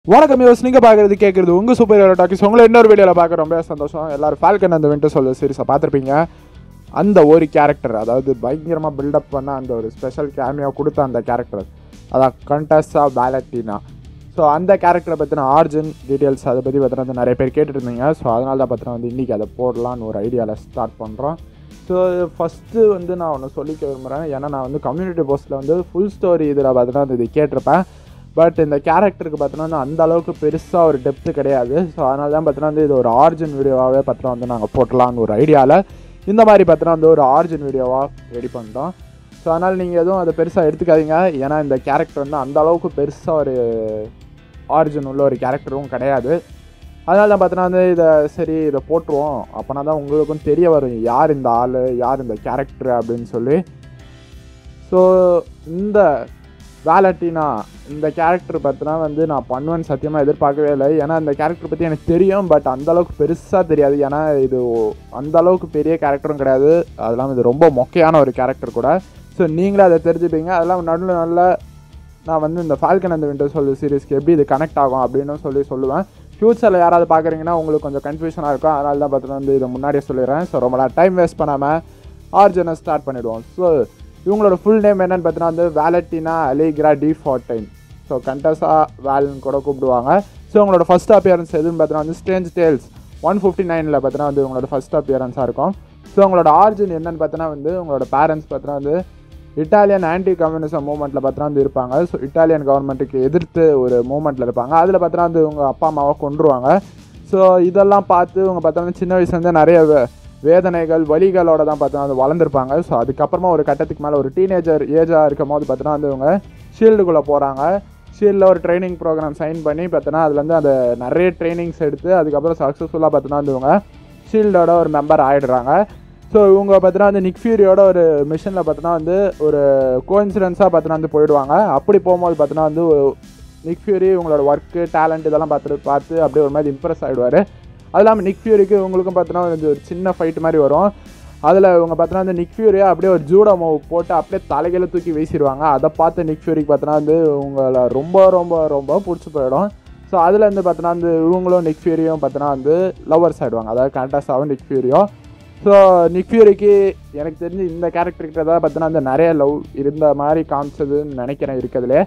வணக்கம் யோஸ் நீங்கள் பார்க்குறது கேட்குறது உங்கள் சூப்பர் ஹீரோ டாக்கிஸ் உங்களை இன்னொரு வீடியோவில் பார்க்க ரொம்ப சந்தோஷம் எல்லாரும் ஃபால்கன் அந்த வின்டர் சொல்ல சீரிஸை பார்த்துருப்பீங்க அந்த ஒரு கேரக்டர் அதாவது பயங்கரமாக பில்டப் பண்ண அந்த ஒரு ஸ்பெஷல் கேமியோ கொடுத்த அந்த கேரக்டர் அதான் கண்டஸ்டா பேலட்டினா ஸோ அந்த கேரக்டரை பற்றின ஆர்ஜின் டீட்டெயில்ஸ் அதை பற்றி பற்றின வந்து நிறைய பேர் கேட்டுட்டு இருந்தீங்க ஸோ அதனால தான் பற்றின வந்து இன்றைக்கி அதை போடலான்னு ஒரு ஐடியாவில் ஸ்டார்ட் பண்ணுறோம் ஸோ ஃபஸ்ட்டு வந்து நான் ஒன்று சொல்லிக்க விரும்புகிறேன் ஏன்னா நான் வந்து கம்யூனிட்டி போஸ்ட்டில் வந்து ஃபுல் ஸ்டோரி இதில் பார்த்தீங்கன்னா வந்து இது கேட்டிருப்பேன் பட் இந்த கேரக்டருக்கு பார்த்தோன்னா அந்த அளவுக்கு பெருசாக ஒரு டெப்த்து கிடையாது ஸோ அதனால தான் பார்த்தோன்னா வந்து இது ஒரு ஆர்ஜின் வீடியோவாகவே பார்த்தோன்னா வந்து நாங்கள் போட்டலாம்னு ஒரு ஐடியாவில் இந்த மாதிரி பார்த்தோன்னா வந்து ஒரு ஆர்ஜின் வீடியோவாக ரெடி பண்ணிட்டோம் ஸோ அதனால் நீங்கள் எதுவும் அதை பெருசாக எடுத்துக்காதீங்க ஏன்னா இந்த கேரக்டர் வந்து அந்த அளவுக்கு பெருசாக ஒரு ஆரிஜின் உள்ள ஒரு கேரக்டரும் கிடையாது அதனால தான் பார்த்தோன்னா வந்து இதை சரி இதை போட்டுருவோம் அப்போனா தான் உங்களுக்கும் தெரிய வரும் யார் இந்த ஆள் யார் இந்த கேரக்டர் அப்படின்னு சொல்லி ஸோ இந்த வேலட்டினா இந்த கேரக்டர் பார்த்தினா வந்து நான் பண்ணுவேன்னு சத்தியமாக எதிர்பார்க்கவே இல்லை ஏன்னா இந்த கேரக்டர் பற்றி எனக்கு தெரியும் பட் அந்த அளவுக்கு பெருசாக தெரியாது ஏன்னா இது ஒ- அந்த அளவுக்கு பெரிய கேரக்டரும் கிடையாது அதெல்லாம் இது ரொம்ப மொக்கையான ஒரு கேரக்டர் கூட ஸோ நீங்களே அதை தெரிஞ்சுப்பீங்க அதெல்லாம் நடுவில் நல்ல நான் வந்து இந்த ஃபால்கன் அந்த விண்டர் சொல்லு சீரிஸ்க்கு எப்படி இது கனெக்ட் ஆகும் அப்படின்னு சொல்லி சொல்லுவேன் ஃப்யூச்சரில் யாராவது பார்க்குறீங்கன்னா உங்களுக்கு கொஞ்சம் கன்ஃபியூஷனாக இருக்கும் அதனால தான் பார்த்தீங்கன்னா வந்து இதை முன்னாடியே சொல்லிடுறேன் ஸோ ரொம்ப டைம் வேஸ்ட் பண்ணாமல் ஆர்ஜனை ஸ்டார்ட் பண்ணிவிடுவோம் ஸோ இவங்களோட ஃபுல் நேம் என்னன்னு பார்த்தீங்கன்னா வந்து வேலட்டினா அலிகிரா டி ஃபார்டைன் ஸோ கண்டஸா வேல்னு கூட கூப்பிடுவாங்க ஸோ உங்களோட ஃபர்ஸ்ட் அப்பியரன்ஸ் எதுன்னு பார்த்தீங்கன்னா வந்து ஸ்டேஞ்ச் டேல்ஸ் ஒன் ஃபிஃப்டி நைனில் பார்த்தீங்கன்னா வந்து உங்களோட ஃபர்ஸ்ட் அப்பியரன்ஸாக இருக்கும் ஸோ உங்களோட ஆர்ஜின் என்னன்னு பார்த்தீங்கன்னா வந்து உங்களோட பேரண்ட்ஸ் பார்த்தீங்கன்னா வந்து இட்டாலியன் ஆன்டி கம்யூனிசம் மூமெண்ட்டில் பார்த்தீங்கன்னா வந்து இருப்பாங்க ஸோ இட்டாலியன் கவர்மெண்ட்டுக்கு எதிர்த்து ஒரு மூமெண்ட்டில் இருப்பாங்க அதில் பார்த்தீங்கன்னா வந்து உங்கள் அப்பா அம்மாவை கொண்டுருவாங்க ஸோ இதெல்லாம் பார்த்து உங்கள் பார்த்தோன்னா சின்ன வயசுலேருந்து நிறைய வே- வேதனைகள் வலிகளோட தான் பார்த்தோன்னா வந்து வளர்ந்துருப்பாங்க ஸோ அதுக்கப்புறமா ஒரு கட்டத்துக்கு மேலே ஒரு டீனேஜர் ஏஜாக இருக்கும் போது பார்த்தோன்னா வந்து இவங்க ஷீல்டுக்குள்ளே போகிறாங்க ஷீல்டில் ஒரு ட்ரைனிங் ப்ரோக்ராம் சைன் பண்ணி பார்த்தோன்னா அதுலேருந்து அந்த நிறைய ட்ரைனிங்ஸ் எடுத்து அதுக்கப்புறம் சக்ஸஸ்ஃபுல்லாக பார்த்தோன்னா வந்து இவங்க ஷீல்டோட ஒரு மெம்பர் ஆகிடுறாங்க ஸோ இவங்க பார்த்தோன்னா வந்து நிக் ஃபியூரியோட ஒரு மிஷனில் பார்த்தோன்னா வந்து ஒரு கோயின்சிடென்ஸாக பார்த்தோன்னா வந்து போயிடுவாங்க அப்படி போகும்போது பார்த்தோன்னா வந்து ஒரு- நிக் ஃபியூரி இவங்களோட ஒர்க்கு டேலண்ட் இதெல்லாம் பார்த்துட்டு பார்த்து அப்படியே ஒரு மாதிரி இம்ப்ரெஸ் ஆகிடுவார் அது இல்லாமல் நிக் ஃபியூரிக்கு இவங்களுக்கும் பார்த்தோன்னா வந்து ஒரு சின்ன ஃபைட் மாதிரி வரும் அதில் இவங்க பார்த்தோன்னா வந்து நிக் ஃபியூரியை அப்படியே ஒரு ஜூடோ மூவ் போட்டு அப்படியே தலைகையில தூக்கி வீசிடுவாங்க அதை பார்த்து நிக் ஃபியூரிக்கு பார்த்தோன்னா வந்து இவங்களை ரொம்ப ரொம்ப ரொம்ப பிடிச்சி போயிடும் ஸோ அதில் இருந்து பார்த்தோன்னா வந்து இவங்களும் நிக் ஃபியூரியும் பார்த்தோன்னா வந்து லவர்ஸ் ஆகிடுவாங்க அதாவது கண்டாஸாவும் நிக் ஃபியூரியும் ஸோ நிக் ஃபியூரிக்கு எனக்கு தெரிஞ்சு இந்த கேரக்டர்கிட்ட தான் பார்த்தோன்னா வந்து நிறைய லவ் இருந்த மாதிரி காமிச்சதுன்னு நினைக்கிறேன் இருக்கிறதுலே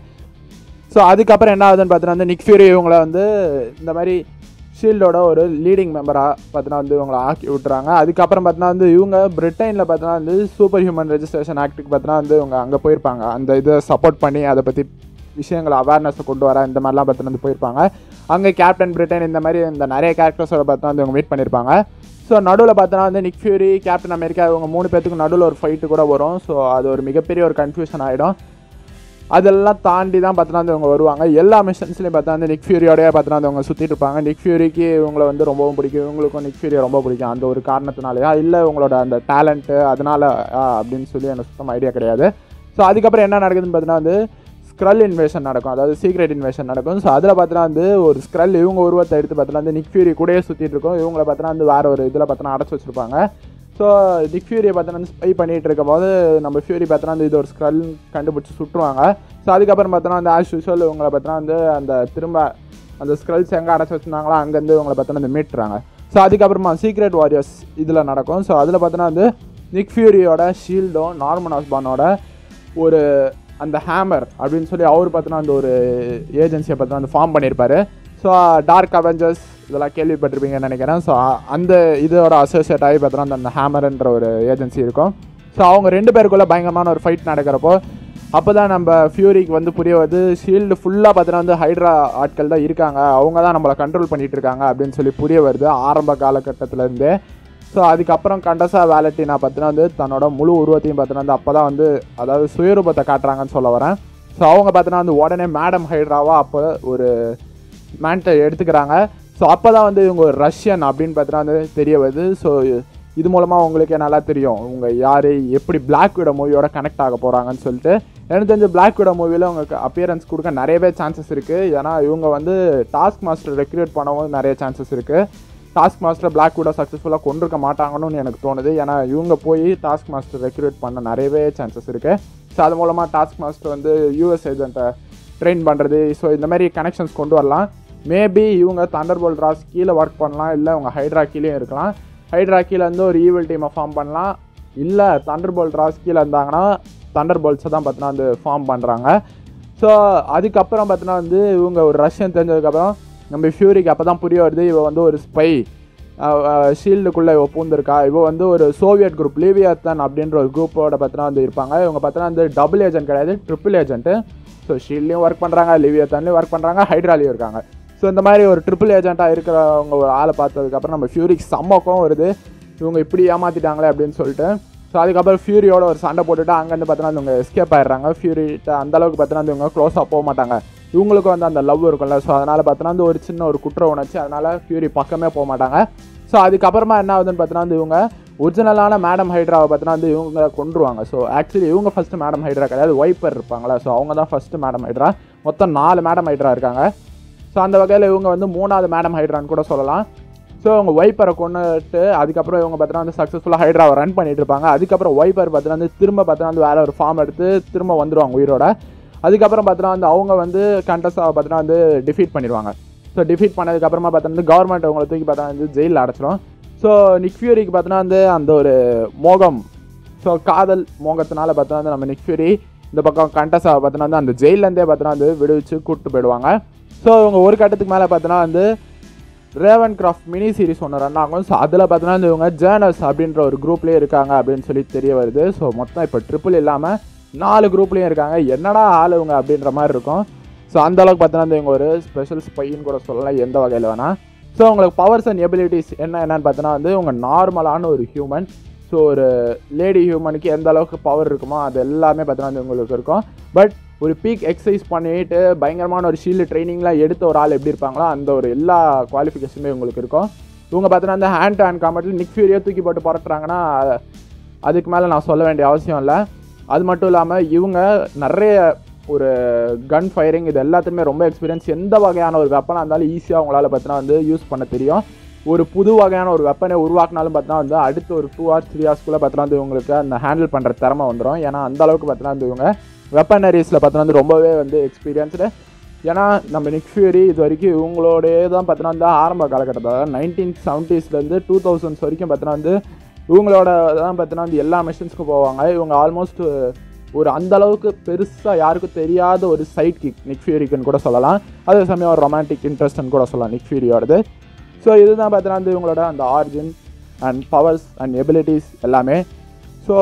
ஸோ அதுக்கப்புறம் என்ன ஆகுதுன்னு பார்த்தோன்னா வந்து நிக் ஃபியூரி இவங்கள வந்து இந்த மாதிரி ஷீல்டோட ஒரு லீடிங் மெம்பராக பார்த்தோன்னா வந்து இவங்களை ஆக்கி விட்டுறாங்க அதுக்கப்புறம் பார்த்தோன்னா வந்து இவங்க பிரிட்டனில் பார்த்தோன்னா வந்து சூப்பர் ஹியூமன் ரெஜிஸ்ட்ரேஷன் ஆக்ட்டுக்கு பார்த்தோன்னா வந்து இவங்க அங்கே போயிருப்பாங்க அந்த இதை சப்போர்ட் பண்ணி அதை பற்றி விஷயங்களை அவேர்னஸை கொண்டு வர இந்த மாதிரிலாம் பார்த்தோன்னா வந்து போயிருப்பாங்க அங்கே கேப்டன் பிரிட்டன் இந்த மாதிரி இந்த நிறைய கேரக்டர்ஸோட பார்த்தோன்னா வந்து இவங்க மீட் பண்ணியிருப்பாங்க ஸோ நடுவில் பார்த்தோன்னா வந்து நிக் ஃபியூரி கேப்டன் அமெரிக்கா இவங்க மூணு பேத்துக்கு நடுவில் ஒரு ஃபைட்டு கூட வரும் ஸோ அது ஒரு மிகப்பெரிய ஒரு கன்ஃபியூஷன் ஆகிடும் அதெல்லாம் தாண்டி தான் பார்த்தோன்னா வந்து இவங்க வருவாங்க எல்லா மிஷன்ஸ்லையும் பார்த்தா வந்து நிக் ஃபியூரியோடய பார்த்தோன்னா வந்து அவங்க சுற்றிட்டு இருப்பாங்க நிக் ஃபியூரிக்கு இவங்களை வந்து ரொம்பவும் பிடிக்கும் இவங்களுக்கும் நிக் ஃபியூரியை ரொம்ப பிடிக்கும் அந்த ஒரு காரணத்தினாலயா இல்லை இவங்களோட அந்த டேலண்ட்டு அதனால ஆ, அப்படின்னு சொல்லி எனக்கு சுத்தம் ஐடியா கிடையாது ஸோ அதுக்கப்புறம் என்ன நடக்குதுன்னு பார்த்தீங்கன்னா வந்து ஸ்க்ரல் இன்வேஷன் நடக்கும் அதாவது சீக்ரெட் இன்வேஷன் நடக்கும் ஸோ அதில் பார்த்தோன்னா வந்து ஒரு ஸ்க்ரல் இவங்க உருவத்தை எடுத்து பார்த்தோன்னா வந்து நிக் ஃபியூரி கூடயே சுற்றிட்டு இருக்கும் இவங்களை பார்த்தோன்னா வந்து வேற ஒரு இதில் பார்த்தோன்னா அடைச்சி வச்சிருப்பாங்க ஸோ நிக் ஃபியூரியை பார்த்தோன்னா வந்து ஸ்பை பண்ணிட்டு இருக்கும் போது நம்ம ஃபியூரி பார்த்தோன்னா வந்து இது ஒரு ஸ்க்ரல் கண்டுபிடிச்சி சுட்டுருவாங்க ஸோ அதுக்கப்புறம் பார்த்தோன்னா வந்து ஆஸ் யூஷுவல் இவங்களை பார்த்தோன்னா வந்து அந்த திரும்ப அந்த ஸ்க்ரல்ஸ் எங்கே அடைச்சி வச்சிருந்தாங்களோ அங்கேருந்து இவங்களை பார்த்தோன்னா வந்து மீட்டுறாங்க ஸோ அதுக்கப்புறமா சீக்ரெட் வாரியர்ஸ் இதில் நடக்கும் ஸோ அதில் பார்த்தோன்னா வந்து நிக் ஃபியூரியோட ஷீல்டும் நார்மன் ஆஸ்பானோட ஒரு அந்த ஹேமர் அப்படின்னு சொல்லி அவர் பார்த்தோன்னா அந்த ஒரு ஏஜென்சியை பார்த்தோன்னா வந்து ஃபார்ம் பண்ணியிருப்பாரு ஸோ டார்க் அவெஞ்சர்ஸ் இதெல்லாம் கேள்விப்பட்டிருப்பீங்கன்னு நினைக்கிறேன் ஸோ அந்த இதோட அசோசியேட் ஆகி பார்த்தோன்னா அந்த ஹேமர்ன்ற ஒரு ஏஜென்சி இருக்கும் ஸோ அவங்க ரெண்டு பேருக்குள்ள பயங்கரமான ஒரு ஃபைட் நடக்கிறப்போ அப்போ தான் நம்ம ஃபியூரிக்கு வந்து புரிய வருது ஷீல்டு ஃபுல்லாக பார்த்தோன்னா வந்து ஹைட்ரா ஆட்கள் தான் இருக்காங்க அவங்க தான் நம்மளை கண்ட்ரோல் பண்ணிட்டு இருக்காங்க அப்படின்னு சொல்லி புரிய வருது ஆரம்ப காலகட்டத்துல இருந்தே ஸோ அதுக்கப்புறம் கண்டசா வேலட்டினா பார்த்தீங்கன்னா வந்து தன்னோட முழு உருவத்தையும் பார்த்தீங்கன்னா வந்து அப்போ தான் வந்து அதாவது சுயரூபத்தை காட்டுறாங்கன்னு சொல்ல வரேன் ஸோ அவங்க பார்த்தீங்கன்னா வந்து உடனே மேடம் ஹைட்ராவா அப்போ ஒரு மேண்ட்டை எடுத்துக்கிறாங்க ஸோ அப்போ தான் வந்து இவங்க ஒரு ரஷ்யன் அப்படின்னு பார்த்தீங்கன்னா வந்து தெரிய வருது ஸோ இது மூலமாக உங்களுக்கே நல்லா தெரியும் இவங்க யார் எப்படி பிளாக் விட மூவியோட கனெக்ட் ஆக போகிறாங்கன்னு சொல்லிட்டு எனக்கு தெரிஞ்ச பிளாக் விட மூவியில் உங்களுக்கு அப்பியரன்ஸ் கொடுக்க நிறையவே சான்சஸ் இருக்குது ஏன்னா இவங்க வந்து டாஸ்க் மாஸ்டர் ரெக்ரூட் பண்ணவும் நிறைய சான்சஸ் இருக்குது டாஸ்க் மாஸ்டர் பிளாக் விட சக்ஸஸ்ஃபுல்லாக கொண்டிருக்க மாட்டாங்கன்னு எனக்கு தோணுது ஏன்னா இவங்க போய் டாஸ்க் மாஸ்டர் ரெக்ரூட் பண்ண நிறையவே சான்சஸ் இருக்குது ஸோ அது மூலமாக டாஸ்க் மாஸ்டர் வந்து யூஎஸ் ஏஜென்ட்டை ட்ரெயின் பண்ணுறது ஸோ இந்த மாதிரி கனெக்ஷன்ஸ் கொண்டு வரலாம் மேபி இவங்க தண்டர்போல்ட் ராஸ் கீழே ஒர்க் பண்ணலாம் இல்லை இவங்க ஹைட்ரா கீழேயும் இருக்கலாம் ஹைட்ரா கீழே இருந்து ஒரு ஈவில் டீமை ஃபார்ம் பண்ணலாம் இல்லை தண்டர்போல்ட் ராஸ் கீழே இருந்தாங்கன்னா தண்டர் போல்ட்ஸை தான் பார்த்தீங்கன்னா வந்து ஃபார்ம் பண்ணுறாங்க ஸோ அதுக்கப்புறம் பார்த்தீங்கன்னா வந்து இவங்க ஒரு ரஷ்யன் தெரிஞ்சதுக்கப்புறம் நம்ம ஃபியூரிக்கு அப்போ தான் புரிய வருது இவ வந்து ஒரு ஸ்பை ஷீல்டுக்குள்ளே இவ பூந்திருக்கா இவ வந்து ஒரு சோவியட் குரூப் லிவியாத்தன் அப்படின்ற ஒரு குரூப்போட பார்த்தீங்கன்னா வந்து இருப்பாங்க இவங்க பார்த்தீங்கன்னா வந்து டபுள் ஏஜென்ட் கிடையாது ட்ரிபிள் ஏஜென்ட்டு ஸோ ஷீல்ட்லேயும் ஒர்க் பண்ணுறாங்க லிவியாத்தன்லேயும் ஒர்க் பண்ணுறாங்க ஹைட்ராலையும் இருக்காங்க ஸோ இந்த மாதிரி ஒரு ட்ரிபிள் ஏஜென்ட்டாக இருக்கிறவங்க ஒரு ஆளை பார்த்ததுக்கப்புறம் நம்ம ஃபியூரிக்கு செம்மக்கம் வருது இவங்க இப்படி ஏமாற்றிட்டாங்களே அப்படின்னு சொல்லிட்டு ஸோ அதுக்கப்புறம் ஃபியூரியோட ஒரு சண்டை போட்டுட்டு அங்கேருந்து பார்த்தீங்கன்னா இவங்க எஸ்கேப் ஆயிடுறாங்க ஃபியூரிட்ட அந்த அளவுக்கு பார்த்தீங்கன்னா இவங்க க்ளோஸாக போக மாட்டாங்க இவங்களுக்கு வந்து அந்த லவ் இருக்கும்ல ஸோ அதனால் பார்த்தீங்கன்னா வந்து ஒரு சின்ன ஒரு குற்ற உணர்ச்சி அதனால் ஃபியூரி பக்கமே போக மாட்டாங்க ஸோ அதுக்கப்புறமா என்ன ஆகுதுன்னு பார்த்தீங்கன்னா வந்து இவங்க ஒரிஜினலான மேடம் ஹைட்ராவை பார்த்தீங்கன்னா வந்து இவங்க கொண்டுருவாங்க ஸோ ஆக்சுவலி இவங்க ஃபஸ்ட்டு மேடம் ஹைட்ரா கிடையாது ஒய்ப்பர் இருப்பாங்களா ஸோ அவங்க தான் ஃபஸ்ட்டு மேடம் ஹைட்ரா மொத்தம் நாலு மேடம் ஹைட்ரா இருக்காங்க ஸோ அந்த வகையில் இவங்க வந்து மூணாவது மேடம் ஹைட்ரான்னு கூட சொல்லலாம் ஸோ அவங்க ஒய்ப்பரை கொண்டுட்டு அதுக்கப்புறம் இவங்க பார்த்தீங்கன்னா வந்து சக்ஸஸ்ஃபுல்லாக ஹைட்ராவை ரன் பண்ணிட்டு இருப்பாங்க அதுக்கப்புறம் ஒய்ப்பர் பார்த்தீங்கன்னா வந்து திரும்ப பார்த்தீங்கன்னா வந்து வேற ஒரு ஃபார்ம் எடுத்து திரும்ப வந்துருவாங்க உயிரோட அதுக்கப்புறம் பார்த்தீங்கன்னா வந்து அவங்க வந்து கண்டஸ்டாவை பார்த்தீங்கன்னா வந்து டிஃபீட் பண்ணிடுவாங்க ஸோ டிஃபீட் பண்ணதுக்கப்புறமா பார்த்தீங்கன்னா வந்து கவர்மெண்ட் அவங்களை தூக்கி பார்த்தா வந்து ஜெயிலில் அடைச்சிடும் ஸோ நிக் ஃபியூரிக்கு பார்த்தீங்கன்னா வந்து அந்த ஒரு மோகம் ஸோ காதல் மோகத்தினால பார்த்தீங்கன்னா வந்து நம்ம நிக் ஃபியூரி இந்த பக்கம் கண்டஸாவை பார்த்தீங்கன்னா வந்து அந்த ஜெயிலேருந்தே பார்த்தீங்கன்னா வந்து விடுவிச்சு கூப்பிட்டு போயிடுவாங்க ஸோ இவங்க ஒரு கட்டத்துக்கு மேலே பார்த்தீங்கன்னா வந்து ரேவன் கிராஃப்ட் மினி சீரிஸ் ஒன்று ரன் ஆகும் ஸோ அதில் பார்த்தீங்கன்னா இந்த இவங்க ஜேர்னல்ஸ் அப்படின்ற ஒரு குரூப்லேயே இருக்காங்க அப்படின்னு சொல்லி தெரிய வருது ஸோ மொத்தம் இப்போ ட்ரிபிள் இல்லாமல் நாலு குரூப்லேயும் இருக்காங்க என்னடா ஆள் இவங்க அப்படின்ற மாதிரி இருக்கும் ஸோ அந்த அளவுக்கு பார்த்தீங்கன்னா இவங்க ஒரு ஸ்பெஷல் ஸ்பைன்னு கூட சொல்லலாம் எந்த வகையில் வேணால் ஸோ உங்களுக்கு பவர்ஸ் அண்ட் எபிலிட்டிஸ் என்ன என்னன்னு பார்த்தீங்கன்னா வந்து உங்கள் நார்மலான ஒரு ஹியூமன் ஸோ ஒரு லேடி ஹியூமனுக்கு எந்த அளவுக்கு பவர் இருக்குமோ அது எல்லாமே பார்த்தீங்கன்னா வந்து உங்களுக்கு இருக்கும் பட் ஒரு பீக் எக்ஸசைஸ் பண்ணிட்டு பயங்கரமான ஒரு ஷீல்டு ட்ரைனிங்லாம் எடுத்த ஒரு ஆள் எப்படி இருப்பாங்களோ அந்த ஒரு எல்லா குவாலிஃபிகேஷனுமே உங்களுக்கு இருக்கும் இவங்க பார்த்தீங்கன்னா அந்த ஹேண்ட் டு ஹேண்ட் காம்பெட்டில் நிக் ஃபியூரியை தூக்கி போட்டு புரட்டுறாங்கன்னா அதுக்கு மேலே நான் சொல்ல வேண்டிய அவசியம் இல்லை அது மட்டும் இல்லாமல் இவங்க நிறைய ஒரு கன் ஃபயரிங் இது எல்லாத்துக்குமே ரொம்ப எக்ஸ்பீரியன்ஸ் எந்த வகையான ஒரு வெப்பனாக இருந்தாலும் ஈஸியாக அவங்களால பார்த்தீங்கன்னா வந்து யூஸ் பண்ண தெரியும் ஒரு புது வகையான ஒரு வெப்பனை உருவாக்கினாலும் பார்த்தீங்கன்னா வந்து அடுத்த ஒரு டூ ஹவர்ஸ் த்ரீ ஹவர்ஸ்க்குள்ளே பார்த்தீங்கன்னா வந்து இவங்களுக்கு அந்த ஹேண்டில் பண்ணுற திறமை வந்துடும் ஏன்னா அந்த அளவுக்கு பார்த்தீங்கன்னா வந்து இவங்க வெப்பனரிஸில் பார்த்தீங்கன்னா வந்து ரொம்பவே வந்து எக்ஸ்பீரியன்ஸ்டு ஏன்னா நம்ம நிக் ஃபியூரி இது வரைக்கும் இவங்களோடயே தான் பார்த்தீங்கன்னா வந்து ஆரம்ப காலகட்டத்தில் அதாவது நைன்டீன் செவன்ட்டீஸ்லேருந்து டூ தௌசண்ட்ஸ் வரைக்கும் பார்த்தீங்கன்னா வந்து இவங்களோட தான் பார்த்தீங்கன்னா வந்து எல்லா மிஷன்ஸ்க்கும் போவாங்க இவங்க ஆல்மோஸ்ட் ஒரு அந்த அளவுக்கு பெருசாக யாருக்கும் தெரியாத ஒரு சைட் கிக் நிக் ஃபியூரிக்குன்னு கூட சொல்லலாம் அதே சமயம் ஒரு ரொமான்டிக் இன்ட்ரெஸ்ட்னு கூட சொல்லலாம் நிக் ஃபியூரியோடது ஸோ இதுதான் பார்த்தீங்கன்னா வந்து இவங்களோட அந்த origin and powers and abilities எல்லாமே ஸோ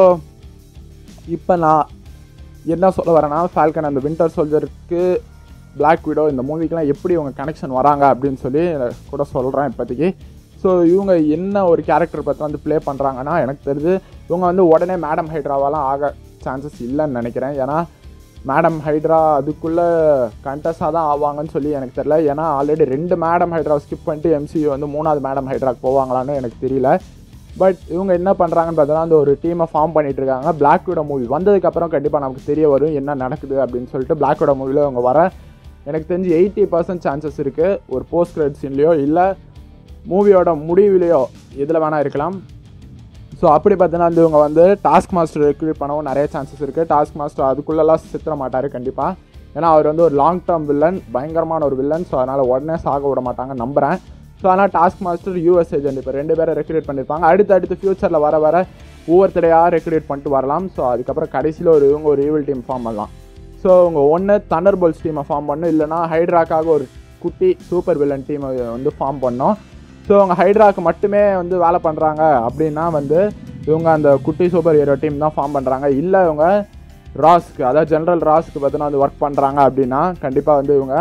இப்போ நான் என்ன சொல்ல வரேன்னா ஃபால்கன் அந்த வின்டர் சோல்ஜருக்கு பிளாக் விடோ இந்த மூவிக்கெலாம் எப்படி இவங்க கனெக்ஷன் வராங்க அப்படின்னு சொல்லி கூட சொல்கிறேன் இப்போதைக்கு ஸோ இவங்க என்ன ஒரு கேரக்டர் பற்றி வந்து ப்ளே பண்ணுறாங்கன்னா எனக்கு தெரிஞ்சு இவங்க வந்து உடனே மேடம் ஹைட்ராவாலாம் ஆக சான்சஸ் இல்லைன்னு நினைக்கிறேன் ஏன்னா மேடம் ஹைட்ரா அதுக்குள்ளே கண்டஸாக தான் ஆவாங்கன்னு சொல்லி எனக்கு தெரியல ஏன்னா ஆல்ரெடி ரெண்டு மேடம் ஹைட்ராவை ஸ்கிப் பண்ணிட்டு எம்சியூ வந்து மூணாவது மேடம் ஹைட்ராக்கு போவாங்களான்னு எனக்கு தெரியல பட் இவங்க என்ன பண்ணுறாங்கன்னு பார்த்தோன்னா அந்த ஒரு டீமை ஃபார்ம் பண்ணிட்டு இருக்காங்க பிளாக் விடோ மூவி வந்ததுக்கப்புறம் கண்டிப்பாக நமக்கு தெரிய வரும் என்ன நடக்குது அப்படின்னு சொல்லிட்டு பிளாக் விடோ மூவியில் அவங்க வர எனக்கு தெரிஞ்சு எயிட்டி பர்சன்ட் சான்சஸ் இருக்குது ஒரு போஸ்ட் கிரெடிட் சீன்லேயோ இல்லை மூவியோட முடிவிலையோ எதில் வேணால் இருக்கலாம் ஸோ அப்படி பார்த்தீங்கன்னா வந்து இவங்க வந்து டாஸ்க் மாஸ்டர் ரெக்ரூட் பண்ணவும் நிறைய சான்சஸ் இருக்குது டாஸ்க் மாஸ்டர் அதுக்குள்ளெல்லாம் சித்திர மாட்டார் கண்டிப்பாக ஏன்னா அவர் வந்து ஒரு லாங் டேர்ம் வில்லன் பயங்கரமான ஒரு வில்லன் ஸோ அதனால் உடனே சாக விட மாட்டாங்க நம்புகிறேன் ஸோ அதனால் டாஸ்க் மாஸ்டர் யூஎஸ் ஏஜென்ட் இப்போ ரெண்டு பேரை ரெக்ரூட் பண்ணியிருப்பாங்க அடுத்து அடுத்து ஃப்யூச்சரில் வர வர ஒவ்வொருத்தரையாக ரெக்ரூட் பண்ணிட்டு வரலாம் ஸோ அதுக்கப்புறம் கடைசியில் ஒரு இவங்க ஒரு ஈவில் டீம் ஃபார்ம் பண்ணலாம் ஸோ அவங்க ஒன்று தண்டர் போல்ஸ் டீமை ஃபார்ம் பண்ணும் இல்லைனா ஹைட்ராக்காக ஒரு குட்டி சூப்பர் வில்லன் டீமை வந்து ஃபார்ம் பண்ணோம் ஸோ அவங்க ஹைட்ராக்கு மட்டுமே வந்து வேலை பண்ணுறாங்க அப்படின்னா வந்து இவங்க அந்த குட்டி சூப்பர் ஹீரோ டீம் தான் ஃபார்ம் பண்ணுறாங்க இல்லை இவங்க ராஸ்க்கு அதாவது ஜென்ரல் ராஸ்க்கு பார்த்தீங்கன்னா வந்து ஒர்க் பண்ணுறாங்க அப்படின்னா கண்டிப்பாக வந்து இவங்க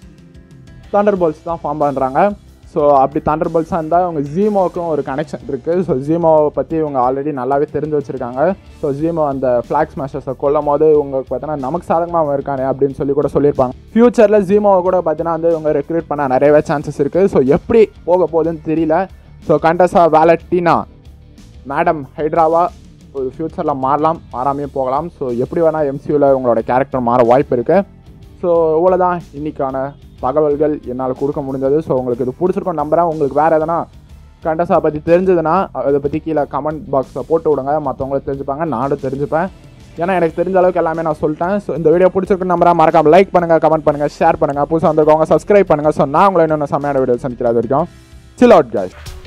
தண்டர் போல்ஸ் தான் ஃபார்ம் பண்ணுறாங்க ஸோ அப்படி தண்டர் போல்ஸாக இருந்தால் அவங்க ஜீமோவுக்கும் ஒரு கனெக்ஷன் இருக்குது ஸோ ஜீமோவை பற்றி இவங்க ஆல்ரெடி நல்லாவே தெரிஞ்சு வச்சுருக்காங்க ஸோ ஜீமோ அந்த ஃப்ளாக்ஸ் மேஷஸை கொல்லும் போது இவங்களுக்கு பார்த்தீங்கன்னா நமக்கு சாதகமாக அவன் இருக்கானே அப்படின்னு சொல்லி கூட சொல்லியிருப்பாங்க ஃப்யூச்சரில் ஜீமோவை கூட பார்த்தீங்கன்னா வந்து இவங்க ரெக்ரூட் பண்ண நிறையவே சான்சஸ் இருக்குது ஸோ எப்படி போக போகுதுன்னு தெரியல ஸோ கண்டஸா வேலட்டினா மேடம் ஹைட்ராவா ஒரு ஃப்யூச்சரில் மாறலாம் மாறாமையும் போகலாம் ஸோ எப்படி வேணால் எம்சியூவில் உங்களோட கேரக்டர் மாற வாய்ப்பு இருக்குது ஸோ இவ்வளோதான் இன்றைக்கான தகவல்கள் என்னால் கொடுக்க முடிஞ்சது ஸோ உங்களுக்கு இது பிடிச்சிருக்கும் நம்புறேன் உங்களுக்கு வேறு எதனா கண்டஸா பற்றி தெரிஞ்சதுன்னா அதை பற்றி கீழே கமெண்ட் பாக்ஸில் போட்டு விடுங்க மற்றவங்களும் தெரிஞ்சுப்பாங்க நானும் தெரிஞ்சுப்பேன் ஏன்னா எனக்கு தெரிஞ்ச அளவுக்கு எல்லாமே நான் சொல்லிட்டேன் ஸோ இந்த வீடியோ பிடிச்சிருக்கு நம்பரா மறக்காம லைக் பண்ணுங்கள் கமெண்ட் பண்ணுங்கள் ஷேர் பண்ணுங்கள் புதுசாக வந்திருக்கவங்க சப்ஸ்கிரைப் பண்ணுங்கள் ஸோ நான் உங்களை இன்னொன்று செம்மையான வீடியோ சந்திக்கிறது வரைக்கும் சில் அவுட் guys